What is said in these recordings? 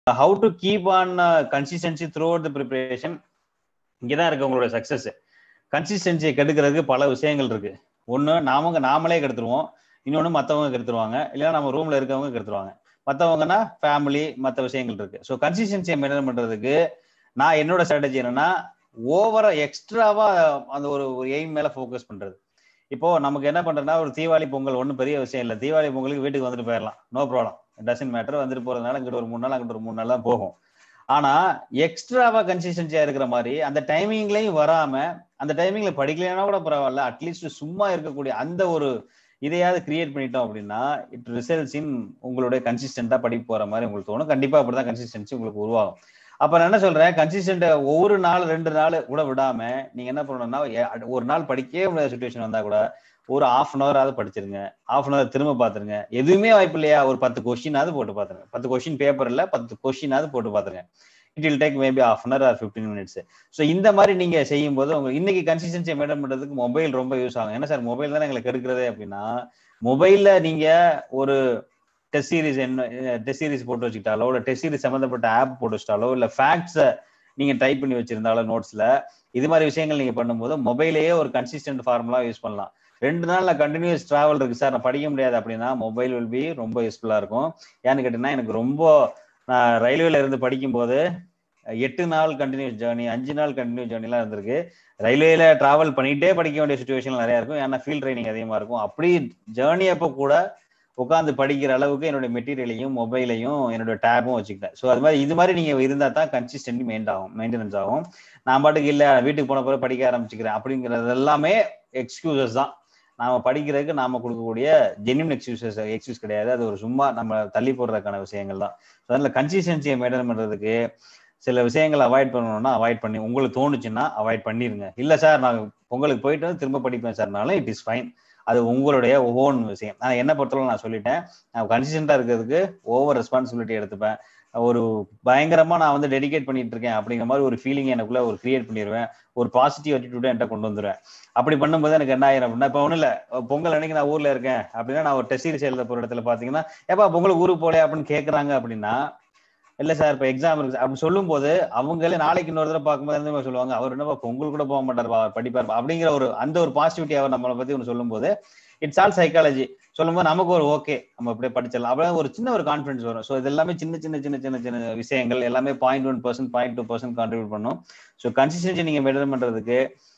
how to keep on consistency throughout the preparation இங்கதான் இருக்கு உங்களோட சக்சஸ் கன்சிஸ்டன்சியை கெடுக்கிறதுக்கு பல விஷயங்கள் இருக்கு ஒண்ணு நாமங்க நாமளே கெடுத்துருவோம் இன்னொன்னு மத்தவங்க கெடுத்துருவாங்க இல்லைன்னா நம்ம ரூம்ல இருக்கவங்க கெடுத்துருவாங்க மத்தவங்கன்னா ஃபேமிலி மற்ற விஷயங்கள் இருக்கு ஸோ கன்சிஸ்டன்சியை மெயின்டைன் பண்றதுக்கு நான் என்னோட ஸ்ட்ராட்டஜி என்னன்னா ஓவரா எக்ஸ்ட்ராவா அந்த ஒரு ஒரு எய்ம் மேல ஃபோக்கஸ் பண்றது இப்போ நமக்கு என்ன பண்றதுன்னா ஒரு தீபாவளி பொங்கல் ஒன்றும் பெரிய விஷயம் இல்லை தீபாவளி பொங்கலுக்கு வீட்டுக்கு வந்துட்டு போயிடலாம் நோ ப்ராப்ளம் டசன் மேட்டர் வந்துட்டு போறதுனால இங்கிட்ட ஒரு மூணு நாள் அங்கிட்ட ஒரு மூணு நாள் தான் போகும் ஆனா எக்ஸ்ட்ராவா கன்சிஸ்டன்சியா இருக்கிற மாதிரி அந்த டைமிங்லயும் வராம அந்த டைமிங்ல படிக்கலைன்னா கூட பரவாயில்ல அட்லீஸ்ட் சும்மா இருக்கக்கூடிய அந்த ஒரு இதையாவது கிரியேட் பண்ணிட்டோம் அப்படின்னா இட் ரிசல்ட்ஸ் இன் உங்களுடைய கன்சிஸ்டண்டா படிக்க போற மாதிரி உங்களுக்கு தோணும் கண்டிப்பா அப்படிதான் கன்சிஸ்டன்சி உங்களுக்கு உருவாகும் அப்ப நான் என்ன சொல்றேன் கன்சிஸ்டன்ட் ஒவ்வொரு நாள் ரெண்டு நாள் கூட விடாம நீங்க என்ன பண்ணணும்னா ஒரு நாள் படிக்கவே முடியாத சுச்சுவேஷன் வந்தா கூட ஒரு ஆஃப் அன் ஹவராவது படிச்சிருங்க ஆஃப் அன் ஹவர் திரும்ப பாத்துருங்க எதுவுமே வாய்ப்பு இல்லையா ஒரு பத்து கொஸ்டினாவது போட்டு பாத்துருங்க பத்து கொஸ்டின் பேப்பர்ல பத்து கொஸ்டினாவது போட்டு பாத்துருங்க it will take maybe half an hour or fifteen minutes so இந்த மாதிரி நீங்க செய்யும் போது உங்க இன்னைக்கு கன்சிஸ்டன்சியை மெயின்டைன் பண்றதுக்கு மொபைல் ரொம்ப யூஸ் ஆகும் என்ன சார் மொபைல் தானே எங்களுக்கு எடுக்கிறதே அப்படின்னா மொபைல்ல நீங்க ஒரு டெஸ்ட் சீரிஸ் என்ன டெஸ்ட் சீரிஸ் போட்டு வச்சுக்கிட்டாலோ இல்ல டெஸ்ட் சீரிஸ் சம்பந்தப்பட்ட ஆப் போட்டு வச்சிட்டாலோ இல்ல ஃபேக்ட்ஸை நீங்க டைப் பண்ணி வச்சிருந்தாலோ நோட்ஸ்ல இது மாதிரி விஷயங்கள் நீங்க பண்ணும்போது மொபைலையே ஒரு கன்சிஸ்டன்ட் ஃபார்முலா யூஸ் பண்ணலாம் ரெண்டு நாள்ல கண்டினியூஸ் டிராவல் இருக்கு சார் நான் படிக்க முடியாது அப்படின்னா மொபைல் வில் பி ரொம்ப யூஸ்ஃபுல்லா இருக்கும் ஏன்னு கேட்டீங்கன்னா எனக்கு ரொம்ப நான் ரயில்வேல இருந்து படிக்கும் போது எட்டு நாள் கண்டினியூஸ் ஜேர்னி அஞ்சு நாள் கண்டினியூஸ் ஜேர்னிலாம் இருந்திருக்கு ரயில்வேல டிராவல் பண்ணிட்டே படிக்க வேண்டிய சுச்சுவேஷன் நிறைய இருக்கும் ஏன்னா ஃபீல்ட் ட்ரைனிங் அதிகமா இருக்கும் அப்படி ஜேர்னி அப்போ கூட உட்காந்து படிக்கிற அளவுக்கு என்னுடைய மெட்டீரியலையும் மொபைலையும் என்னோட டேபும் வச்சுக்கிட்டேன் ஸோ அது மாதிரி இது மாதிரி நீங்க இருந்தா தான் கன்சிஸ்டன்ட் மெயின் ஆகும் மெயின்டெனன்ஸ் ஆகும் நான் பாட்டுக்கு இல்ல வீட்டுக்கு போன பிறகு படிக்க ஆரம்பிச்சுக்கிறேன் அப்படிங்கிறது எல்லாமே எக்ஸ்கியூசஸ் தான் நாம படிக்கிறதுக்கு நாம கொடுக்கக்கூடிய ஜென்யூன் எக்ஸ்கியூசஸ் எக்ஸ்கியூஸ் கிடையாது அது ஒரு சும்மா நம்ம தள்ளி போடுறதுக்கான விஷயங்கள் தான் அதில் கன்சிஸ்டன்சியை மெயின்டைன் பண்றதுக்கு சில விஷயங்களை அவாய்ட் பண்ணணும்னா அவாய்ட் பண்ணி உங்களுக்கு தோணுச்சுன்னா அவாய்ட் பண்ணிருங்க இல்ல சார் நான் பொங்கலுக்கு போயிட்டு வந்து திரும்ப படிப்பேன் சார்னாலும் இட் இஸ் ஃபைன் அது உங்களுடைய ஓன் விஷயம் நான் என்ன பொறுத்தவரை நான் சொல்லிட்டேன் நான் கன்சிஸ்டண்டா இருக்கிறதுக்கு ஓவர் ரெஸ்பான்சிபிலிட்டி எடுத்துப்பேன் ஒரு பயங்கரமா நான் வந்து டெடிகேட் பண்ணிட்டு இருக்கேன் அப்படிங்கிற மாதிரி ஒரு ஃபீலிங் எனக்குள்ள ஒரு கிரியேட் பண்ணிடுவேன் ஒரு பாசிட்டிவ் அட்டிடியூட என்கிட்ட கொண்டு வந்துருவேன் அப்படி பண்ணும்போது எனக்கு என்ன ஆயிரும் அப்படின்னா இப்போ ஒன்றும் இல்லை பொங்கல் அன்னைக்கு நான் ஊர்ல இருக்கேன் அப்படின்னா நான் ஒரு டெஸ்ட் சீரிஸ் எழுத போற இடத்துல பாத்தீங்கன்னா ஏப்பா பொங்கலுக்கு ஊருக்கு போலே அப்படின்னு கேட்கறாங்க அப்படின்னா இல்ல சார் இப்ப எக்ஸாம் இருக்கு அப்படி சொல்லும் போது அவங்களே நாளைக்கு இன்னொரு தடவை பார்க்கும்போது எந்த சொல்லுவாங்க அவர் என்னப்பா பொங்கல் கூட போக மாட்டார் படிப்பார் அப்படிங்கிற ஒரு அந்த ஒரு பாசிட்டிவிட்டி அவர் நம்மளை பத்தி ஒன்று சொல்லும் போது இட்ஸ் ஆல் சைக்காலஜி சொல்லும்போது நமக்கு ஒரு ஓகே நம்ம அப்படியே படிச்சிடலாம் அப்படியே ஒரு சின்ன ஒரு கான்ஃபிடன்ஸ் வரும் ஸோ இது எல்லாமே சின்ன சின்ன சின்ன சின்ன சின்ன விஷயங்கள் எல்லாமே point one percent point two percent contribute பண்ணும் ஸோ கன்சிஸ்டன்சி நீங்க மெயின்டைன் பண்றதுக்கு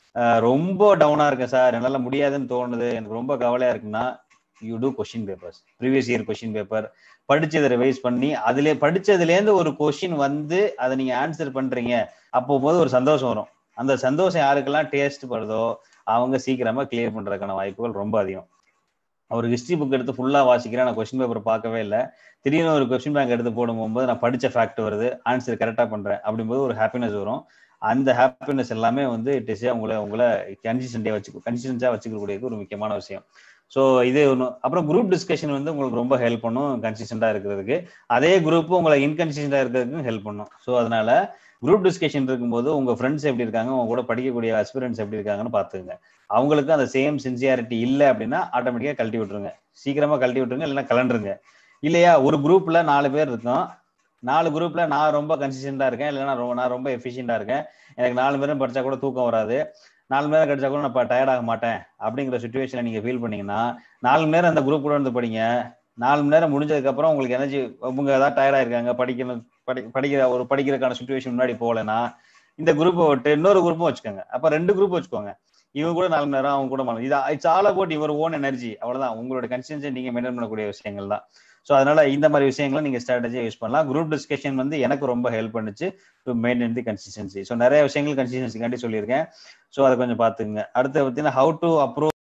ரொம்ப டவுனா இருக்கேன் சார் என்னால முடியாதுன்னு தோணுது எனக்கு ரொம்ப கவலையா இருக்குன்னா you do question papers previous year question paper படிச்சதை ரிவைஸ் பண்ணி அதுல படிச்சதுலேருந்து ஒரு கொஸ்டின் வந்து அதை நீங்க ஆன்சர் பண்றீங்க அப்போ போது ஒரு சந்தோஷம் வரும் அந்த சந்தோஷம் யாருக்கெல்லாம் டேஸ்ட் படுதோ அவங்க சீக்கிரமா கிளியர் பண்றதுக்கான வாய்ப்புகள் ரொம்ப அதிகம் ஒரு ஹிஸ்ட்ரி புக் எடுத்து ஃபுல்லா வாசிக்கிறேன் நான் கொஸ்டின் பேப்பர் பார்க்கவே இல்லை திடீர்னு ஒரு கொஸ்டின் பேங்க் எடுத்து போடும்போது நான் படிச்ச ஃபேக்ட் வருது ஆன்சர் கரெக்டா பண்றேன் அப்படிங்கும்போது ஒரு ஹாப்பினஸ் வரும் அந்த ஹாப்பினஸ் எல்லாமே வந்து இட் இஸ் உங்களை உங்களை கன்சிஸ்டன்டா வச்சு கன்சிஸ்டன்ஸா வச்சுக்கக்கூடிய ஒரு முக்கியமான விஷயம் ஸோ இது ஒன்று அப்புறம் குரூப் டிஸ்கஷன் வந்து உங்களுக்கு ரொம்ப ஹெல்ப் பண்ணும் கன்சிஸ்டண்டா இருக்கிறதுக்கு அதே குரூப் உங்களை இன்கன்சிஸ்டண்டா இருக்கிறதுக்கு ஹெல்ப் பண்ணும் ஸோ அதனால குரூப் டிஸ்கஷன் இருக்கும்போது உங்க ஃப்ரெண்ட்ஸ் எப்படி இருக்காங்க உங்க கூட படிக்கக்கூடிய அஸ்பிரன்ஸ் எப்படி இருக்காங்கன்னு பாத்துக்கங்க அவங்களுக்கு அந்த சேம் சின்சியாரிட்டி இல்லை அப்படின்னா ஆட்டோமேட்டிக்கா கழட்டி விட்டுருங்க சீக்கிரமா கழட்டி விட்டுருங்க இல்லைன்னா கலண்டுருங்க இல்லையா ஒரு குரூப்ல நாலு பேர் இருக்கோம் நாலு குரூப்ல நான் ரொம்ப கன்சிஸ்டண்டா இருக்கேன் இல்லைன்னா ரொம்ப நான் ரொம்ப எஃபிஷியண்டா இருக்கேன் எனக்கு நாலு பேரும் படிச்சா கூட தூக்கம் வராது நாலு மணி நேரம் கிடைச்சா கூட நான் டயர்ட் ஆக மாட்டேன் அப்படிங்கிற சுச்சுவேஷன்ல நீங்க ஃபீல் பண்ணீங்கன்னா நாலு மணி நேரம் அந்த குரூப் கூட வந்து படிங்க நாலு மணி நேரம் முடிஞ்சதுக்கு அப்புறம் உங்களுக்கு எனர்ஜி உங்க ஏதாவது டயர்டா இருக்காங்க படிக்கணும் படி படிக்கிற ஒரு படிக்கிறதுக்கான சுச்சுவேஷன் முன்னாடி போகலன்னா இந்த குரூப்பை விட்டு இன்னொரு குரூப்பும் வச்சுக்கோங்க அப்ப ரெண்டு குரூப் வச்சுக்கோங்க இவங்க கூட நாலு மணி நேரம் அவங்க கூட இது it's all about your own energy அவ்வளவுதான் உங்களோட கன்சிஸ்டன்சி நீங்க மெயின்டைன் பண்ணக்கூடிய விஷயங்கள் தான் ஸோ அதனால இந்த மாதிரி விஷயங்களை நீங்க ஸ்ட்ராட்டஜியா யூஸ் பண்ணலாம் குரூப் டிஸ்கஷன் வந்து எனக்கு ரொம்ப ஹெல்ப் பண்ணுச்சு to maintain the consistency so நிறைய விஷயங்கள் கன்சிஸ்டன்சி காண்டி சொல்லியிருக்கேன் ஸோ அதை கொஞ்சம் பார்த்துங்க அடுத்து பார்த்தீங்கன்னா ஹவு டு அப்ரூவ்